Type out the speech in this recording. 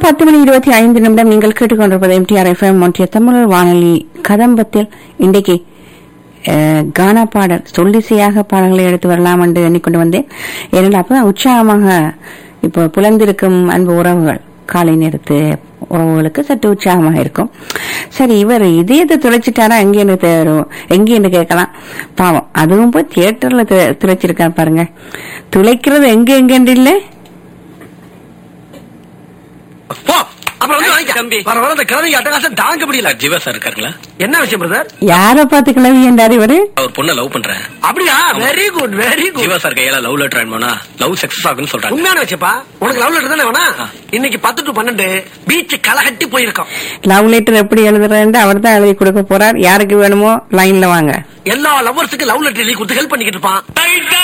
பத்து மணி இருபத்தி ஐந்து நிமிடம் நீங்கள் கேட்டுக்கொண்டிருப்பது எம்டிஆர் எஃப்எம் ஒன்றிய தமிழ் வானொலி கதம்பத்தில் இன்றைக்கு அஹ், கானா பாடல் சொல்லிசையாக பாடல்களை எடுத்து வரலாம் என்று எண்ணிக்கொண்டு வந்தேன் ஏனென்றால் அப்பதான் உற்சாகமாக இப்போ புலந்திருக்கும் அன்பு உறவுகள் காலை நேரத்து உறவுகளுக்கு சற்று உற்சாகமாக இருக்கும் சரி இவர் இதயத்தை துளைச்சிட்டாரா எங்கேன்னு தே- எங்கேன்னு கேட்கலாம் பாவம் அதுவும் போய் தியேட்டர்ல துளைச்சிருக்கார் பாருங்க துளைக்கிறது எங்க எங்கன்னு இல்லை போ அப்புறம் வந்து வாங்கிக்க தம்பி. வர வர அந்த கிழமைக்கு அட்டகாசம் தாங்க முடியல ஜீவா சார் இருக்காருங்களா என்ன விஷயம் பிரதர் யார பார்த்து கிளவி என்றார் இவரு அவர் பொண்ணை லவ் பண்றேன் அப்படியா very good very good Jeeva sir கையால லவ் லெட்டர் அனுப்பினா லவ் சக்சஸ் ஆகுன்னு சொல்றாங்க உண்மையான வச்சப்பா உனக்கு லவ் லெட்டர் தானே வேணா ஆ. இன்னைக்கு பத்து டு பன்னெண்டு பீச் கலகட்டி போயிருக்கோம் லவ் லெட்டர் எப்படி எழுதுறேன்னு அவர் தான் எழுதி கொடுக்க போறார் யாருக்கு வேணுமோ லைன்ல வாங்க எல்லா லவ்வர்ஸுக்கு லவ் லெட்டர் எழுதி கொடுத்து ஹெல்ப் பண்ணிக்கிட்டு இருப்பான்